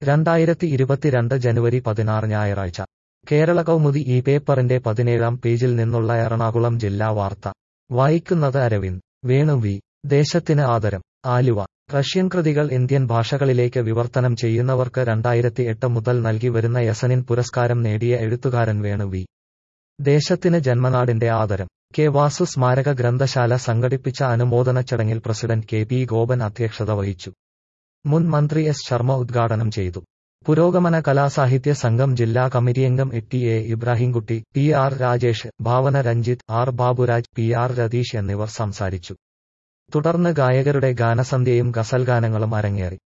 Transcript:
രണ്ടായിരത്തി ഇരുപത്തിരണ്ട് ജനുവരി പതിനാറ് ഞായറാഴ്ച കേരള കൗമുദി ഈ പേപ്പറിന്റെ പതിനേഴാം പേജിൽ നിന്നുള്ള എറണാകുളം ജില്ലാ വാർത്ത വായിക്കുന്നത് അരവിന്ദ് വേണു വി ദേശത്തിന് ആദരം ആലുവ റഷ്യൻ കൃതികൾ ഇന്ത്യൻ ഭാഷകളിലേക്ക് വിവർത്തനം ചെയ്യുന്നവർക്ക് രണ്ടായിരത്തി എട്ട് മുതൽ നൽകി വരുന്ന യസനിൻ പുരസ്കാരം നേടിയ എഴുത്തുകാരൻ വേണു വി ദേശത്തിന് ജന്മനാടിന്റെ ആദരം കെ വാസു സ്മാരക ഗ്രന്ഥശാല സംഘടിപ്പിച്ച അനുമോദന ചടങ്ങിൽ പ്രസിഡന്റ് കെ പി ഗോപൻ അധ്യക്ഷത വഹിച്ചു മുൻ മന്ത്രി എസ് ശർമ്മ ഉദ്ഘാടനം ചെയ്തു പുരോഗമന കലാസാഹിത്യ സംഘം ജില്ലാ കമ്മിറ്റിയംഗം T A Ibrahimkutty P R Rajesh Bhavana Ranjith R Baburaj P R Ratheesh എന്നിവർ സംസാരിച്ചു തുടർന്ന് ഗായകരുടെ ഗാനസന്ധ്യയും ഗസൽഗാനങ്ങളും അരങ്ങേറി